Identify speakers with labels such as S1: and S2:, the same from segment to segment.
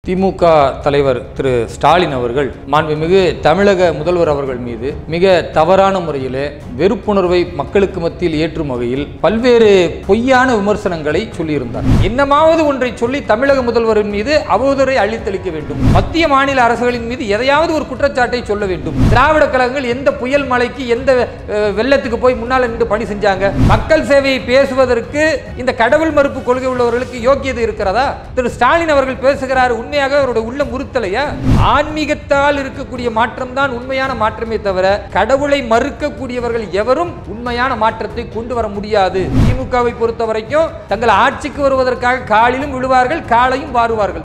S1: திமுக தலைவர் திரு ஸ்டாலின் அவர்கள் மாண்புமிகு தமிழக முதல்வர் அவர்கள் மீது மிக தவறான முறையிலே வெறுப்புணர்வை மக்களுக்கு மத்தியில் ஏற்றும் வகையில் பல்வேறு பொய்யான விமர்சனங்களை சொல்லியிருந்தார் என்னமாவது ஒன்றை சொல்லி தமிழக முதல்வரின் மீது அவதூறை அள்ளித்தளிக்க வேண்டும் மத்திய மாநில அரசுகளின் மீது எதையாவது ஒரு குற்றச்சாட்டை சொல்ல வேண்டும் திராவிட கழகங்கள் எந்த புயல் மழைக்கு எந்த அஹ், வெள்ளத்துக்கு போய் முன்னால் நின்று பணி செஞ்சாங்க மக்கள் சேவையை பேசுவதற்கு இந்த கடவுள் மறுப்பு கொள்கை உள்ளவர்களுக்கு யோக்கியது இருக்கிறதா திரு ஸ்டாலின் அவர்கள் பேசுகிறார் உண்மையாக அவருடைய உள்ளம் உறுத்தலையா ஆன்மீகத்தால் இருக்கக்கூடிய மாற்றம் தான் உண்மையான மாற்றமே தவிர கடவுளை மறுக்கக்கூடியவர்கள் எவரும் உண்மையான மாற்றத்தை கொண்டு வர முடியாது திமுகவை பொறுத்த வரைக்கும் தங்கள் ஆட்சிக்கு வருவதற்காக காலிலும் விழுவார்கள் காலையும் வாருவார்கள்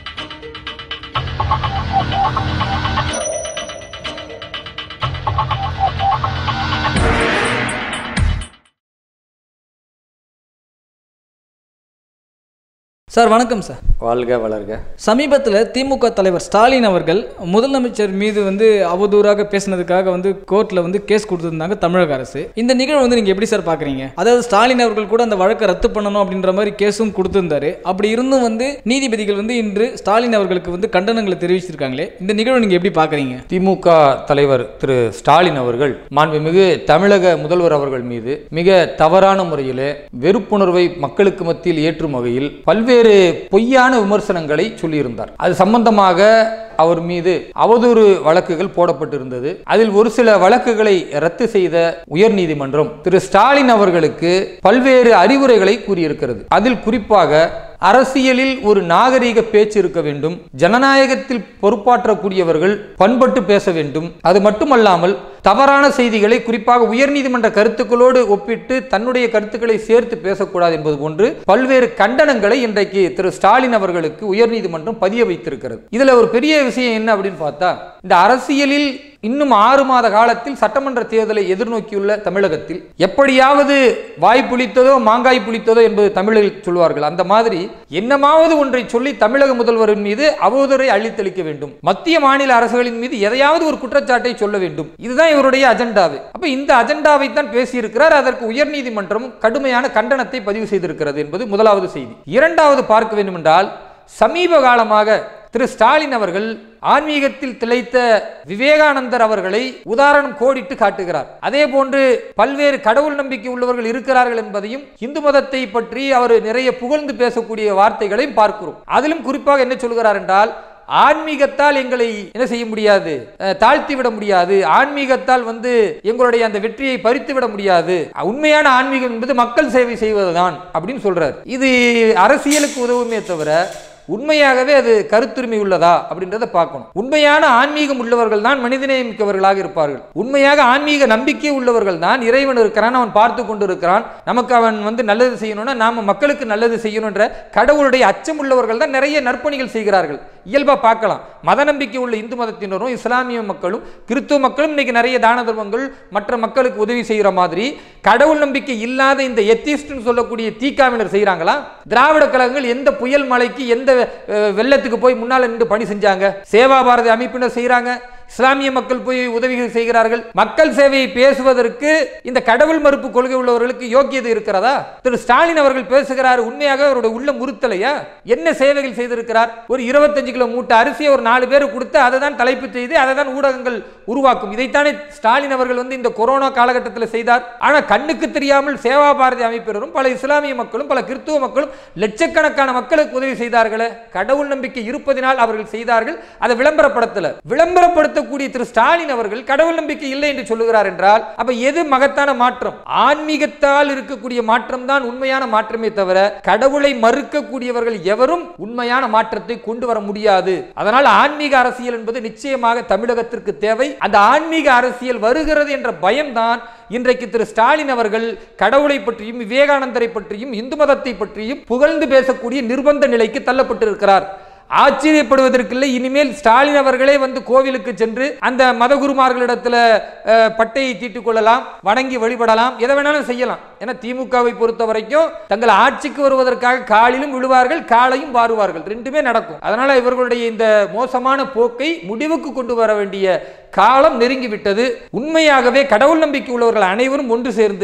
S2: சார் வணக்கம் சார்
S1: வாழ்க வளர்க
S2: சமீபத்தில் திமுக தலைவர் ஸ்டாலின் அவர்கள் முதலமைச்சர் மீது வந்து அவதூறாக பேசினதுக்காக வந்து கோர்ட்டில் வந்து கேஸ் கொடுத்துருந்தாங்க தமிழக அரசு இந்த நிகழ்வு வந்து நீங்கள் எப்படி சார் பார்க்குறீங்க அதாவது ஸ்டாலின் அவர்கள் கூட அந்த வழக்கை ரத்து பண்ணணும் அப்படின்ற மாதிரி கேஸும் கொடுத்துருந்தாரு அப்படி இருந்தும் வந்து நீதிபதிகள் வந்து இன்று ஸ்டாலின் அவர்களுக்கு வந்து கண்டனங்களை தெரிவிச்சிருக்காங்களே இந்த நிகழ்வு நீங்கள் எப்படி பார்க்குறீங்க
S1: திமுக தலைவர் திரு ஸ்டாலின் அவர்கள் மாண்புமிகு தமிழக முதல்வர் அவர்கள் மீது மிக தவறான முறையிலே வெறுப்புணர்வை மக்களுக்கு மத்தியில் ஏற்றும் வகையில் பல்வேறு பொய்யான விமர்சனங்களை சொல்லியிருந்தார் அது சம்பந்தமாக அவர் மீது அவதூறு வழக்குகள் போடப்பட்டிருந்தது அதில் ஒரு சில வழக்குகளை ரத்து செய்த உயர்நீதிமன்றம் திரு ஸ்டாலின் அவர்களுக்கு பல்வேறு அறிவுரைகளை கூறியிருக்கிறது அதில் குறிப்பாக அரசியலில் ஒரு நாகரீக பேச்சு இருக்க வேண்டும் ஜனநாயகத்தில் பொறுப்பாற்றக்கூடியவர்கள் பண்பட்டு பேச வேண்டும் அது மட்டுமல்லாமல் தவறான செய்திகளை குறிப்பாக உயர்நீதிமன்ற கருத்துக்களோடு ஒப்பிட்டு தன்னுடைய கருத்துக்களை சேர்த்து பேசக்கூடாது என்பது போன்று பல்வேறு கண்டனங்களை இன்றைக்கு திரு ஸ்டாலின் அவர்களுக்கு உயர்நீதிமன்றம் பதிய வைத்திருக்கிறது இதுல ஒரு பெரிய விஷயம் என்ன அப்படின்னு பார்த்தா இந்த அரசியலில் இன்னும் ஆறு மாத காலத்தில் சட்டமன்ற தேர்தலை எதிர்நோக்கியுள்ள தமிழகத்தில் எப்படியாவது வாய் புளித்ததோ மாங்காய் புளித்ததோ என்பது தமிழில் சொல்வார்கள் அந்த மாதிரி என்னமாவது ஒன்றை சொல்லி தமிழக முதல்வரின் மீது அவதூறை அள்ளித்தளிக்க வேண்டும் மத்திய மாநில அரசுகளின் மீது எதையாவது ஒரு குற்றச்சாட்டை சொல்ல வேண்டும் இதுதான் இவருடைய அஜெண்டாவே அப்ப இந்த அஜெண்டாவை தான் பேசியிருக்கிறார் அதற்கு உயர்நீதிமன்றம் கடுமையான கண்டனத்தை பதிவு செய்திருக்கிறது என்பது முதலாவது செய்தி இரண்டாவது பார்க்க வேண்டுமென்றால் சமீப காலமாக திரு ஸ்டாலின் அவர்கள் ஆன்மீகத்தில் திளைத்த விவேகானந்தர் அவர்களை உதாரணம் கோடிட்டு காட்டுகிறார் அதே போன்று பல்வேறு கடவுள் நம்பிக்கை உள்ளவர்கள் இருக்கிறார்கள் என்பதையும் இந்து மதத்தை பற்றி அவர் நிறைய புகழ்ந்து பேசக்கூடிய வார்த்தைகளையும் பார்க்கிறோம் அதிலும் குறிப்பாக என்ன சொல்கிறார் என்றால் ஆன்மீகத்தால் எங்களை என்ன செய்ய முடியாது அஹ், தாழ்த்தி விட முடியாது ஆன்மீகத்தால் வந்து எங்களுடைய அந்த வெற்றியை பறித்து விட முடியாது உண்மையான ஆன்மீகம் என்பது மக்கள் சேவை செய்வதுதான் அப்படின்னு சொல்றார் இது அரசியலுக்கு உதவுமே தவிர உண்மையாகவே அது கருத்துரிமை உள்ளதா அப்படின்றத பார்க்கணும் உண்மையான ஆன்மீகம் உள்ளவர்கள் தான் மனிதநேயம் மிக்கவர்களாக இருப்பார்கள் உண்மையாக ஆன்மீக நம்பிக்கை உள்ளவர்கள் தான் இறைவன் இருக்கிறான் அவன் பார்த்து கொண்டு இருக்கிறான் நமக்கு அவன் வந்து நல்லது செய்யணும்னா நாம மக்களுக்கு நல்லது செய்யணுன்ற கடவுளுடைய அச்சம் உள்ளவர்கள் தான் நிறைய நற்பணிகள் செய்கிறார்கள் இயல்பா பார்க்கலாம் மத நம்பிக்கை உள்ள இந்து மதத்தினரும் இஸ்லாமிய மக்களும் கிறிஸ்துவ மக்களும் இன்னைக்கு நிறைய தான தர்மங்கள் மற்ற மக்களுக்கு உதவி செய்கிற மாதிரி கடவுள் நம்பிக்கை இல்லாத இந்த எத்திஸ்ட்னு சொல்லக்கூடிய தீக்காவினர் செய்கிறாங்களா திராவிட கழகங்கள் எந்த புயல் மழைக்கு எந்த அஹ், வெள்ளத்துக்கு போய் முன்னால் நின்று பணி செஞ்சாங்க சேவா பாரதி அமைப்பினர் செய்கிறாங்க இஸ்லாமிய மக்கள் போய் உதவிகள் செய்கிறார்கள் மக்கள் சேவையை பேசுவதற்கு இந்த கடவுள் மறுப்பு கொள்கை உள்ளவர்களுக்கு யோக்கியது இருக்கிறதா திரு ஸ்டாலின் அவர்கள் பேசுகிறார் உண்மையாக அவருடைய உள்ளம் உறுத்தலையா என்ன சேவைகள் செய்திருக்கிறார் ஒரு இருபத்தஞ்சு கிலோ மூட்டை அரிசியை ஒரு நாலு பேருக்கு கொடுத்து அதை தான் தலைப்பு செய்து அதை தான் ஊடகங்கள் உருவாக்கும் இதைத்தானே ஸ்டாலின் அவர்கள் வந்து இந்த கொரோனா காலகட்டத்தில் செய்தார் ஆனால் கண்ணுக்கு தெரியாமல் சேவா பாரதி அமைப்பினரும் பல இஸ்லாமிய மக்களும் பல கிறிஸ்துவ மக்களும் லட்சக்கணக்கான மக்களுக்கு உதவி செய்தார்களே கடவுள் நம்பிக்கை இருப்பதினால் அவர்கள் செய்தார்கள் அதை விளம்பரப்படுத்தல விளம்பரப்படுத்தக்கூடிய திரு ஸ்டாலின் அவர்கள் கடவுள் நம்பிக்கை இல்லை என்று சொல்லுகிறார் என்றால் அப்ப எது மகத்தான மாற்றம் ஆன்மீகத்தால் இருக்கக்கூடிய மாற்றம் தான் உண்மையான மாற்றமே தவிர கடவுளை மறுக்கக்கூடியவர்கள் எவரும் உண்மையான மாற்றத்தை கொண்டு வர முடியாது அதனால் ஆன்மீக அரசியல் என்பது நிச்சயமாக தமிழகத்திற்கு தேவை அந்த ஆன்மீக அரசியல் வருகிறது என்ற பயம்தான் இன்றைக்கு திரு ஸ்டாலின் அவர்கள் கடவுளை பற்றியும் விவேகானந்தரை பற்றியும் இந்து மதத்தை பற்றியும் புகழ்ந்து பேசக்கூடிய நிர்பந்த நிலைக்கு தள்ளப்பட்டிருக்கிறார் ஆச்சரியப்படுவதற்கில்லை இனிமேல் ஸ்டாலின் அவர்களே வந்து கோவிலுக்கு சென்று அந்த மதகுருமார்களிடத்துல அஹ், பட்டையை தீட்டிக் கொள்ளலாம் வணங்கி வழிபடலாம் எதை வேணாலும் செய்யலாம் ஏன்னா திமுகவை பொறுத்த வரைக்கும் தங்கள் ஆட்சிக்கு வருவதற்காக காலிலும் விழுவார்கள் காலையும் வாருவார்கள் ரெண்டுமே நடக்கும் அதனால இவர்களுடைய இந்த மோசமான போக்கை முடிவுக்கு கொண்டு வர வேண்டிய காலம் நெருங்கிவிட்டது உண்மையாகவே கடவுள் நம்பிக்கை உள்ளவர்கள் அனைவரும் ஒன்று சேர்ந்து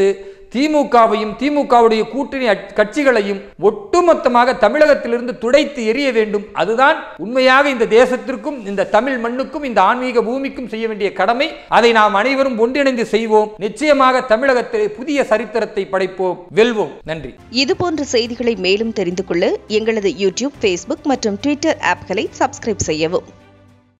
S1: திமுகவையும் திமுகவுடைய கூட்டணி அட்- கட்சிகளையும் ஒட்டுமொத்தமாக தமிழகத்திலிருந்து துடைத்து எறிய வேண்டும் அதுதான் உண்மையாக இந்த தேசத்திற்கும் இந்த தமிழ் மண்ணுக்கும் இந்த ஆன்மீக பூமிக்கும் செய்ய வேண்டிய கடமை அதை நாம் அனைவரும் ஒன்றிணைந்து செய்வோம் நிச்சயமாக தமிழகத்திலே புதிய சரித்திரத்தை படைப்போம் வெல்வோம் நன்றி
S3: இது போன்ற செய்திகளை மேலும் தெரிந்து கொள்ள எங்களது யூடியூப் ஃபேஸ்புக் மற்றும் ட்விட்டர் ஆப்களை சப்ஸ்கிரைப் செய்யவும்